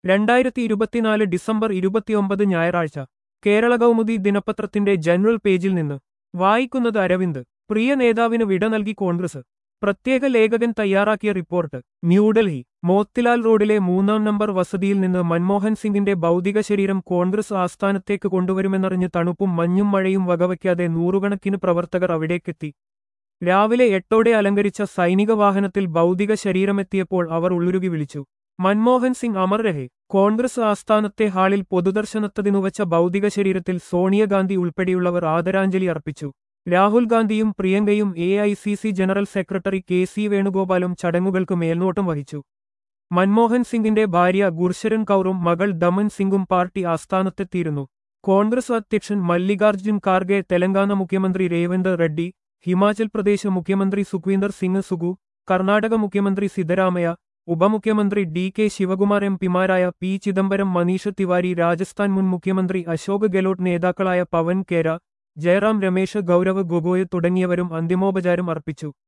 രണ്ടായിരത്തി ഇരുപത്തിനാല് ഡിസംബർ ഇരുപത്തിയൊമ്പത് ഞായറാഴ്ച കേരള കൗമുദി ദിനപത്രത്തിന്റെ ജനറൽ പേജിൽ നിന്ന് വായിക്കുന്നത് അരവിന്ദ് പ്രിയ നേതാവിന് വിട നൽകി കോൺഗ്രസ് പ്രത്യേക ലേഖകൻ തയ്യാറാക്കിയ റിപ്പോർട്ട് ന്യൂഡൽഹി മോത്തിലാൽ റോഡിലെ മൂന്നാം നമ്പർ വസതിയിൽ നിന്ന് മൻമോഹൻ സിംഗിന്റെ ഭൗതിക ശരീരം കോൺഗ്രസ് ആസ്ഥാനത്തേക്ക് കൊണ്ടുവരുമെന്നറിഞ്ഞ് തണുപ്പും മഞ്ഞും മഴയും വകവയ്ക്കാതെ നൂറുകണക്കിന് പ്രവർത്തകർ അവിടേക്കെത്തി രാവിലെ എട്ടോടെ അലങ്കരിച്ച സൈനിക വാഹനത്തിൽ ഭൗതിക ശരീരമെത്തിയപ്പോൾ അവർ ഉള്ളുരുകി വിളിച്ചു മൻമോഹൻ സിംഗ് അമർ രഹെ കോൺഗ്രസ് ആസ്ഥാനത്തെ ഹാളിൽ പൊതുദർശനത്തതിനുവച്ച ഭൗതിക ശരീരത്തിൽ സോണിയാഗാന്ധി ഉൾപ്പെടെയുള്ളവർ ആദരാഞ്ജലി അർപ്പിച്ചു രാഹുൽ ഗാന്ധിയും പ്രിയങ്കയും A I C C general secretary K C വേണുഗോപാലും ചടങ്ങുകൾക്ക് മേൽനോട്ടം വഹിച്ചു മൻമോഹൻ സിംഗിന്റെ ഭാര്യ ഗുർശരൺ കൌറും മകൾ ദമൻ സിംഗും പാർട്ടി ആസ്ഥാനത്തെത്തിയിരുന്നു കോൺഗ്രസ് അധ്യക്ഷൻ മല്ലികാർജ്ജുൻ ഖാർഗെ തെലങ്കാന മുഖ്യമന്ത്രി രേവന്ത് റെഡ്ഡി ഹിമാചൽ പ്രദേശ് മുഖ്യമന്ത്രി സുഖ്വീന്ദർ സിംഗ് സുഗു കർണാടക മുഖ്യമന്ത്രി സിദ്ധരാമയ്യ ഉപമുഖ്യമന്ത്രി ഡി കെ ശിവകുമാർ എം പിമാരായ പി ചിദംബരം മനീഷ് തിവാരി രാജസ്ഥാൻ മുൻ മുഖ്യമന്ത്രി അശോക് ഗെലോട്ട് നേതാക്കളായ പവൻ കേര ജയറാം രമേശ് ഗൌരവ് ഗൊഗോയ് തുടങ്ങിയവരും അന്തിമോപചാരം അർപ്പിച്ചു